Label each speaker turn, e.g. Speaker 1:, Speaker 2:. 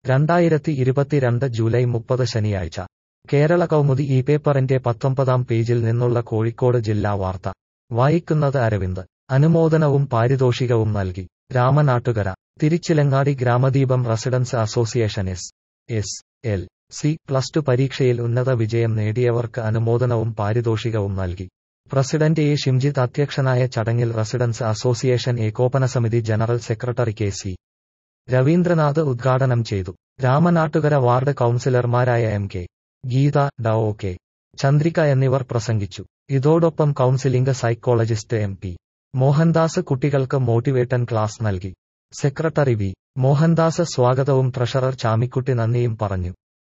Speaker 1: രണ്ടായിരത്തി ഇരുപത്തിരണ്ട് ജൂലൈ മുപ്പത് ശനിയാഴ്ച കേരള കൗമുദി ഈ പേപ്പറിന്റെ പത്തൊമ്പതാം പേജിൽ നിന്നുള്ള കോഴിക്കോട് ജില്ലാ വാർത്ത വായിക്കുന്നത് അരവിന്ദ് അനുമോദനവും പാരിതോഷികവും നൽകി Ramanattukara Tiruchilangadi Gramadeepam residence association S S L C plus two പരീക്ഷയിൽ ഉന്നത വിജയം നേടിയവർക്ക് അനുമോദനവും പാരിതോഷികവും നൽകി പ്രസിഡന്റ് എ ഷിംജിത്ത് അധ്യക്ഷനായ ചടങ്ങിൽ റെസിഡൻസ് അസോസിയേഷൻ ഏകോപന സമിതി general secretary K C Raveendranath ഉദ്ഘാടനം ചെയ്തു രാമനാട്ടുകര വാർഡ് കൌൺസിലർമാരായ എം കെ ഗീത ഡ ഒ കെ ചന്ദ്രിക എന്നിവർ പ്രസംഗിച്ചു ഇതോടൊപ്പം counselling psychologist M P Mohandas കുട്ടികൾക്ക് മോട്ടിവേറ്റൻ ക്ലാസ് നൽകി സെക്രട്ടറി വി മോഹൻദാസ് സ്വാഗതവും ട്രഷറർ ചാമിക്കുട്ടി നന്ദിയും പറഞ്ഞു